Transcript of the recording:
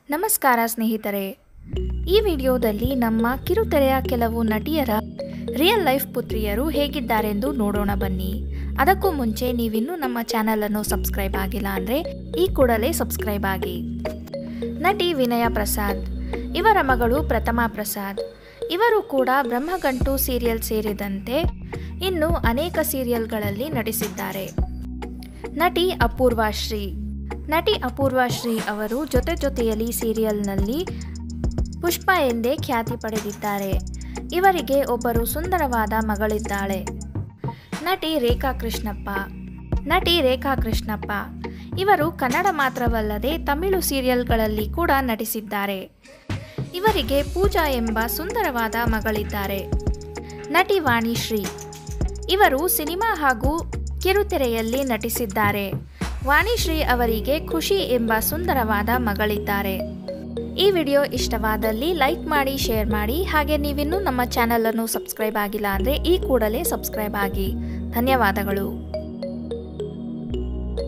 ನಮಸ್ಕಾರ ಸ್ನೇಹಿತರೆ ಈ ವಿಡಿಯೋದಲ್ಲಿ ನಮ್ಮ ಕಿರುತೆರೆಯ ಕೆಲವು ನಟಿಯರ ರಿಯಲ್ ಲೈಫ್ ಪುತ್ರಿಯರು ಹೇಗಿದ್ದಾರೆಂದು ನೋಡೋಣ ಬನ್ನಿ ಅದಕ್ಕೂ ಮುಂಚೆ ನೀವಿನ್ನೂ ನಮ್ಮ ಚಾನಲನ್ನು ಸಬ್ಸ್ಕ್ರೈಬ್ ಆಗಿಲ್ಲ ಅಂದರೆ ಈ ಕೂಡಲೇ ಸಬ್ಸ್ಕ್ರೈಬ್ ಆಗಿ ನಟಿ ವಿನಯ ಪ್ರಸಾದ್ ಇವರ ಮಗಳು ಪ್ರಥಮಾ ಪ್ರಸಾದ್ ಇವರು ಕೂಡ ಬ್ರಹ್ಮಗಂಟು ಸೀರಿಯಲ್ ಸೇರಿದಂತೆ ಇನ್ನು ಅನೇಕ ಸೀರಿಯಲ್ಗಳಲ್ಲಿ ನಟಿಸಿದ್ದಾರೆ ನಟಿ ಅಪೂರ್ವ ಶ್ರೀ ನಟಿ ಅಪೂರ್ವ ಶ್ರೀ ಅವರು ಜೊತೆ ಜೊತೆಯಲ್ಲಿ ಸೀರಿಯಲ್ನಲ್ಲಿ ಪುಷ್ಪ ಎಂದೇ ಖ್ಯಾತಿ ಪಡೆದಿದ್ದಾರೆ ಇವರಿಗೆ ಒಬ್ಬರು ಸುಂದರವಾದ ಮಗಳಿದ್ದಾಳೆ ನಟಿ ರೇಖಾ ಕೃಷ್ಣಪ್ಪ ನಟಿ ರೇಖಾ ಕೃಷ್ಣಪ್ಪ ಇವರು ಕನ್ನಡ ಮಾತ್ರವಲ್ಲದೆ ತಮಿಳು ಸೀರಿಯಲ್ಗಳಲ್ಲಿ ಕೂಡ ನಟಿಸಿದ್ದಾರೆ ಇವರಿಗೆ ಪೂಜಾ ಎಂಬ ಸುಂದರವಾದ ಮಗಳಿದ್ದಾರೆ ನಟಿ ವಾಣಿಶ್ರೀ ಇವರು ಸಿನಿಮಾ ಹಾಗೂ ಕಿರುತೆರೆಯಲ್ಲಿ ನಟಿಸಿದ್ದಾರೆ ವಾಣಿಶ್ರೀ ಅವರಿಗೆ ಖುಷಿ ಎಂಬ ಸುಂದರವಾದ ಮಗಳಿದ್ದಾರೆ ಈ ವಿಡಿಯೋ ಇಷ್ಟವಾದಲ್ಲಿ ಲೈಕ್ ಮಾಡಿ ಶೇರ್ ಮಾಡಿ ಹಾಗೆ ನೀವಿನ್ನೂ ನಮ್ಮ ಚಾನಲನ್ನು ಸಬ್ಸ್ಕ್ರೈಬ್ ಆಗಿಲ್ಲ ಅಂದರೆ ಈ ಕೂಡಲೇ ಸಬ್ಸ್ಕ್ರೈಬ್ ಆಗಿ ಧನ್ಯವಾದಗಳು